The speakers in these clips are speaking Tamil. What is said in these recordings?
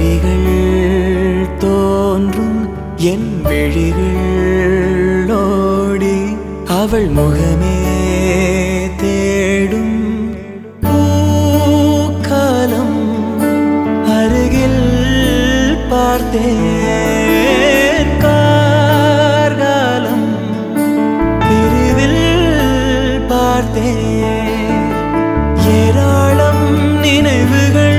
வலிகள் தோன்றும் என் விழிகள் ஓடி அவள் முகமே தேடும் பூக்காலம் அருகில் பார்த்தேன் கார்காலம் பிரிவில் பார்த்தேன் ஏராளம் நினைவுகள்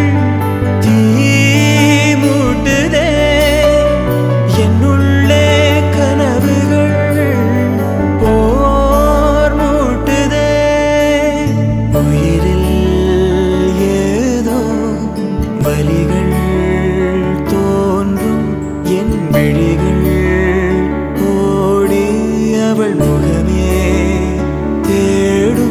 தீமூட்டுதே என்னுள்ளே கனவுகள் போர் மூட்டுதே உயிரில் ஏதோ வலிகள் தோன்றும் என் விழிகள் ஓடி அவள் முகமே தேடும்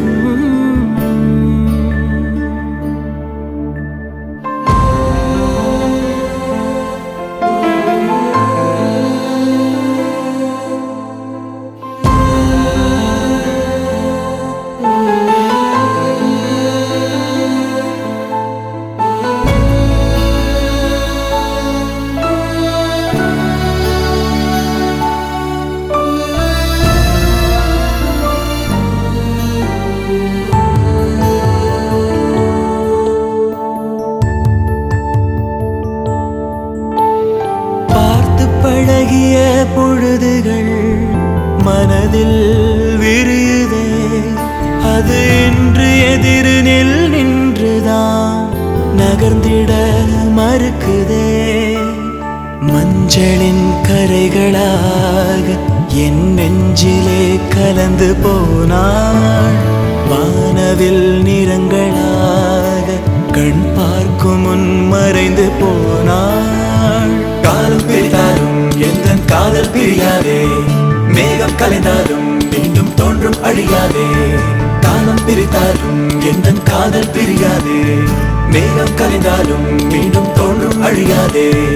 பார்த்து பழகிய பொழுதுகள் மனதில் விரியுதே அது இன்று எதிரினில் நின்றுதான் நகர்ந்திட மறுக்குதே மஞ்சளின் கரைகளாக என் நெஞ்சிலே கலந்து போனாள் வானவில் நிறங்களாக கண் பார்க்கும் முன் மறைந்து போனாள் காலம் பிரித்தாலும் எந்த காதல் பிரியாதே மேகம் கலைந்தாலும் மீண்டும் தோன்றும் அழியாதே காலம் பிரித்தாலும் எந்த காதல் பிரியாதே மேகம் கலைந்தாலும் மீண்டும் தோன்றும் அழியாதே